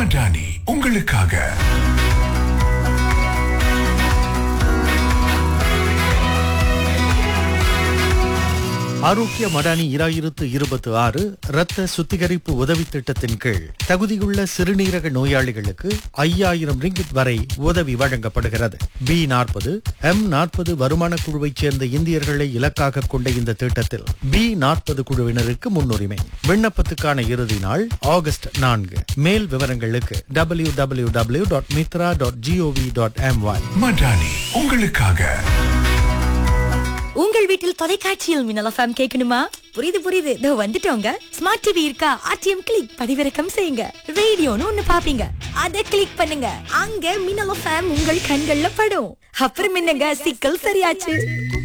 மடானி உங்களுக்காக ஆரோக்கிய மடானி இராயிரத்து இருபத்தி ஆறு இரத்த சுத்திகரிப்பு உதவி திட்டத்தின் கீழ் தகுதியுள்ள சிறுநீரக நோயாளிகளுக்கு ஐயாயிரம் ரிங்கிட் வரை உதவி வழங்கப்படுகிறது பி நாற்பது எம் நாற்பது வருமான குழுவைச் சேர்ந்த இந்தியர்களை இலக்காக கொண்ட இந்த திட்டத்தில் பி நாற்பது குழுவினருக்கு முன்னுரிமை விண்ணப்பத்துக்கான இறுதி நாள் ஆகஸ்ட் நான்கு மேல் விவரங்களுக்கு W W W dot Mitra dot G O V dot M Y Madani உங்களுக்காக உங்கள் வீட்டில் தொலைக்காட்சியில் மின்னல் எஃப்எம் கேட்கணுமா புரியுது புரியுது இதோ வந்துட்டோங்க ஸ்மார்ட் டிவி இருக்கா ஆர்டிஎம் கிளிக் பதிவிறக்கம் செய்யுங்க ரேடியோன்னு ஒண்ணு பாப்பீங்க அதை கிளிக் பண்ணுங்க அங்க மின்னல் எஃப்எம் உங்கள் கண்கள்ல படும் அப்புறம் என்னங்க சிக்கல் சரியாச்சு